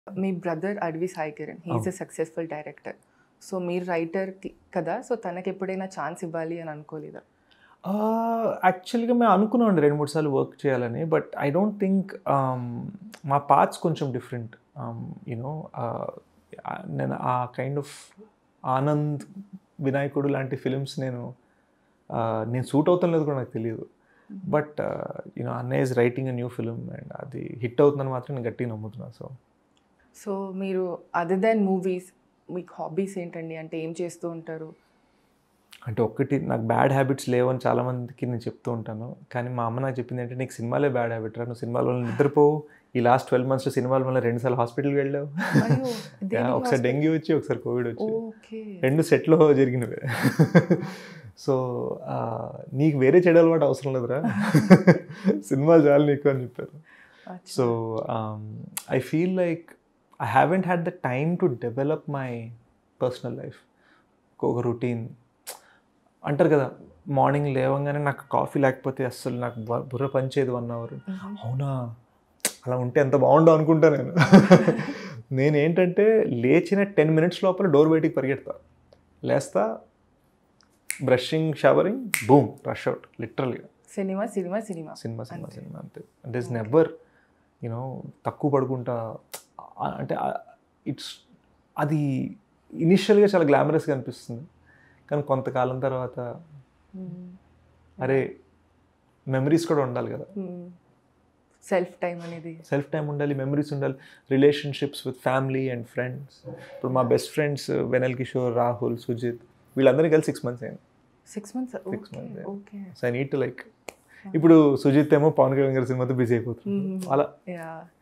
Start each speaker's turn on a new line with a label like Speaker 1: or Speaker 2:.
Speaker 1: Me brother Adivi Sai Kiran he is a successful director so మీరు writer కదా so తనకి ఎప్పుడైనా ఛాన్స్ ఇవ్వాలి అని అనుకోలేదా
Speaker 2: యాక్చువల్గా మేము అనుకున్నాం రెండు మూడు సార్లు వర్క్ చేయాలని బట్ ఐ డోంట్ థింక్ మా పార్ట్స్ కొంచెం డిఫరెంట్ యూనో నేను ఆ కైండ్ ఆఫ్ ఆనంద్ వినాయకుడు లాంటి ఫిలిమ్స్ నేను uh, నేను సూట్ అవుతాను లేదు కూడా నాకు తెలియదు బట్ యూనో అన్నయ్య is writing a new film and అది హిట్ అవుతుందని మాత్రం నేను గట్టిగా నమ్ముతున్నాను సో
Speaker 1: సో మీరు అదర్ దాన్ మూవీస్ మీకు హాబీస్ ఏంటండి అంటే ఏం చేస్తూ ఉంటారు
Speaker 2: అంటే ఒక్కటి నాకు బ్యాడ్ హ్యాబిట్స్ లేవని చాలామందికి నేను చెప్తూ ఉంటాను కానీ మా అమ్మ నాకు చెప్పింది అంటే నీకు సినిమాలే బ్యాడ్ హ్యాబిట్ రా నువ్వు సినిమాల వల్ల నిద్రపోవు ఈ లాస్ట్ ట్వెల్వ్ మంత్స్లో సినిమాల వల్ల రెండు సార్లు హాస్పిటల్కి వెళ్ళావు
Speaker 1: అయ్యో,
Speaker 2: Yeah,
Speaker 1: దేనికి
Speaker 2: ఒకసారి డెంగ్యూ వచ్చి ఒకసారి కోవిడ్ వచ్చి
Speaker 1: ఓకే
Speaker 2: రెండు సెట్లో జరిగినవే సో నీకు వేరే చెడు అలవాటు అవసరం లేదురా సినిమాలు చాలు నీకు అని చెప్పారు so I feel like I haven't had the time to develop my personal life ఒక రొటీన్ అంటారు కదా మార్నింగ్ లేవగానే నాకు కాఫీ లేకపోతే అస్సలు నాకు బు- బుర్ర పనిచేయదు వన్ అవర్ అవునా అలా ఉంటే ఎంత బాగుండవు అనుకుంటా నేను నేను ఏంటంటే లేచిన టెన్ మినిట్స్ లోపల డోర్ బయటికి పరిగెడతా లేస్తా brushing showering boom rush out లిటరల్గా
Speaker 1: cinema cinema cinema
Speaker 2: cinema cinema
Speaker 1: అంతే.
Speaker 2: సినిమా అంతే అంటే ఇస్ నెవర్ యూనో తక్కువ పడుకుంటా ఆ- అంటే ఇట్స్ అది ఇనిషియల్గా చాలా గ్లామరస్గా అనిపిస్తుంది కానీ కొంతకాలం తర్వాత అరే మెమరీస్ కూడా ఉండాలి కదా
Speaker 1: సెల్ఫ్ టైం అనేది
Speaker 2: సెల్ఫ్ టైం ఉండాలి మెమరీస్ ఉండాలి relationships with family and friends ఇప్పుడు మా బెస్ట్ ఫ్రెండ్స్ వెనల్ కిషోర్ రాహుల్ సుజిత్ వీళ్ళందరినీ కలిసి సిక్స్ మంత్స్ అయింది
Speaker 1: six months
Speaker 2: Six months, yeah.
Speaker 1: Okay
Speaker 2: so I need to like ఇప్పుడు సుజిత్ ఏమో పవన్ కళ్యాణ్ గారి సినిమాతో బిజీ అయిపోతుంది
Speaker 1: Mhm.
Speaker 2: అలా
Speaker 1: యా